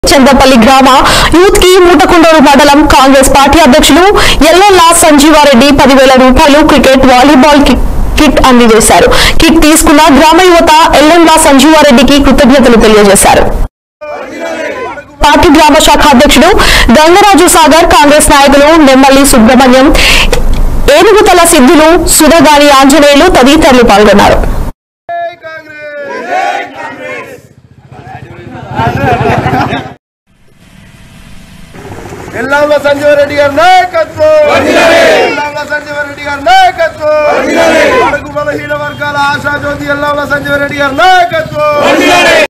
చందపల్లి గ్రామ యూత్ కి మూటకుండూరు మండలం కాంగ్రెస్ పార్టీ అధ్యక్షులు ఎల్లోలా సంజీవారెడ్డి పదివేల రూపాయలు క్రికెట్ వాలీబాల్ కి- కిట్ అందజేశారు కిట్ తీసుకున్న గ్రామ యువత ఎల్లంలా సంజీవారెడ్డికి కృతజ్ఞతలు తెలియజేశారు పార్టీ గ్రామ శాఖ అధ్యక్షుడు గంగరాజు సాగర్ కాంగ్రెస్ నాయకులు నెమ్మల్లి సుబ్రహ్మణ్యం ఏనుగుతల సిద్ధులు సుధగాని ఆంజనేయులు తదితరులు పాల్గొన్నారు ఎల్లాంల సంజీవ రెడ్డి గారి నాయకత్వం ఎల్లాంల సంజీవ రెడ్డి గారి నాయకత్వం అడుగు బలహీన వర్గాల ఆశాజ్యోతి ఎల్లాంల సంజీవ రెడ్డి గారి నాయకత్వం